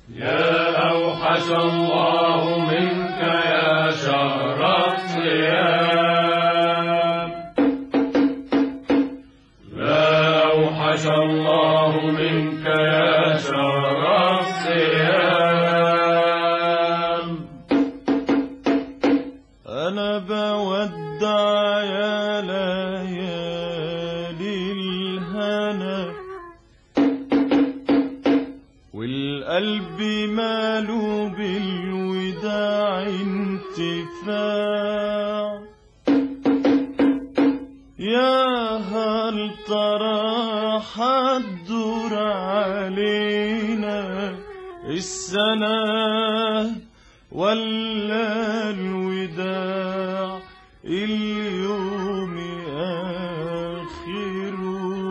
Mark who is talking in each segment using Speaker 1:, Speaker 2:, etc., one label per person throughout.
Speaker 1: يا أوحش الله منك يا شهر الصيام لا أوحش الله منك يا شهر الصيام
Speaker 2: أنا بودع يا ليالي الهنا والقلب ماله بالوداع انتفاع يا هل ترى حتدور علينا السنة ولا الوداع اليوم آخر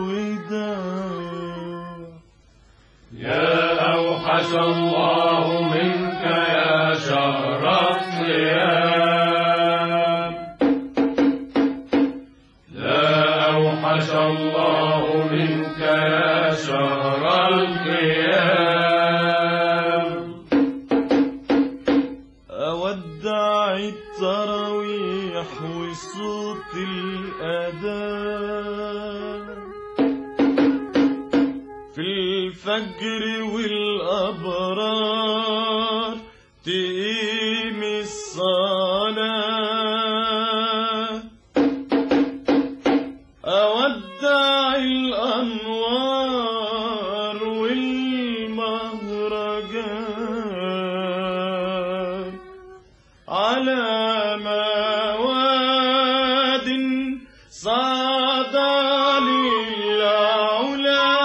Speaker 2: وداع
Speaker 1: يا أوحش الله منك يا شهر الصيام لا أوحش الله منك يا شهر القيام
Speaker 2: أودع التراويح وصوت الأذان في الفجر والأبرار تقيم الصلاة أودع الأنوار والمهرجان على مواد صعد للعلا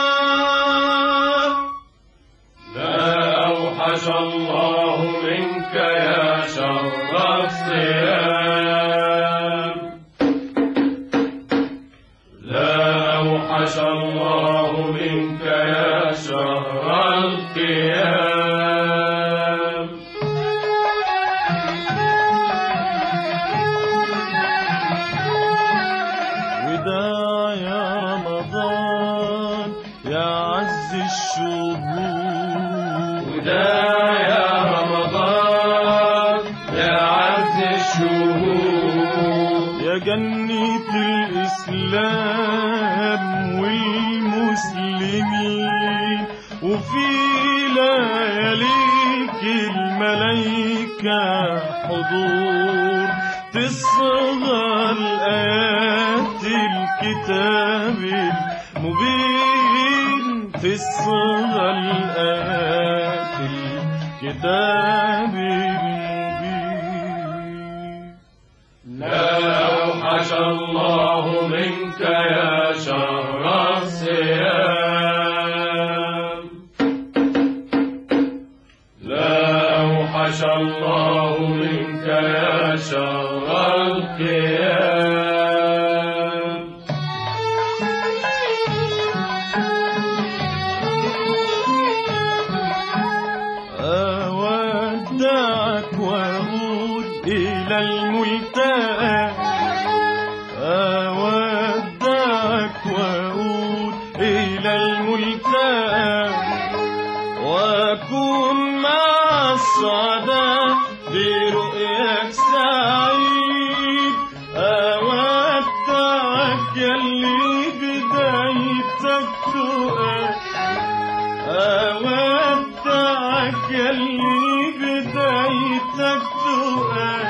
Speaker 1: لا أوحش الله منك يا شهر الصيام لا أوحش الله منك يا شهر القيام
Speaker 2: وداع يا رمضان يا عز الشهور
Speaker 1: ودا يا رمضان يا عز الشهور
Speaker 2: يا جنة الإسلام والمسلمين وفي لياليك الملايكة حضور تصغى الآيات الكتاب المبين تصغى الآيات الكتاب المبين
Speaker 1: لا أوحش الله منك يا شهر الصيام لا أوحش الله منك يا شهر القيام
Speaker 2: أودعك وأقول إلى الملتقى أودعك وأقول إلى الملتقى وأكون مع السعداء برؤياك سعيد أودعك يلي بدايتك تقى أودعك يلي بدايتك تقى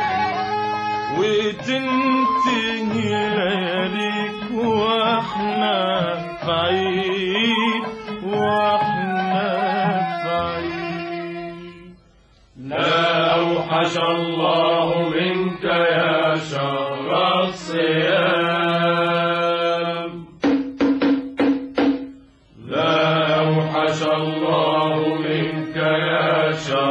Speaker 2: وتنتهي لياليك واحنا بعيد واحنا بعيد
Speaker 1: لا أوحش الله منك يا شهر الصيام لا أوحش الله منك يا شهر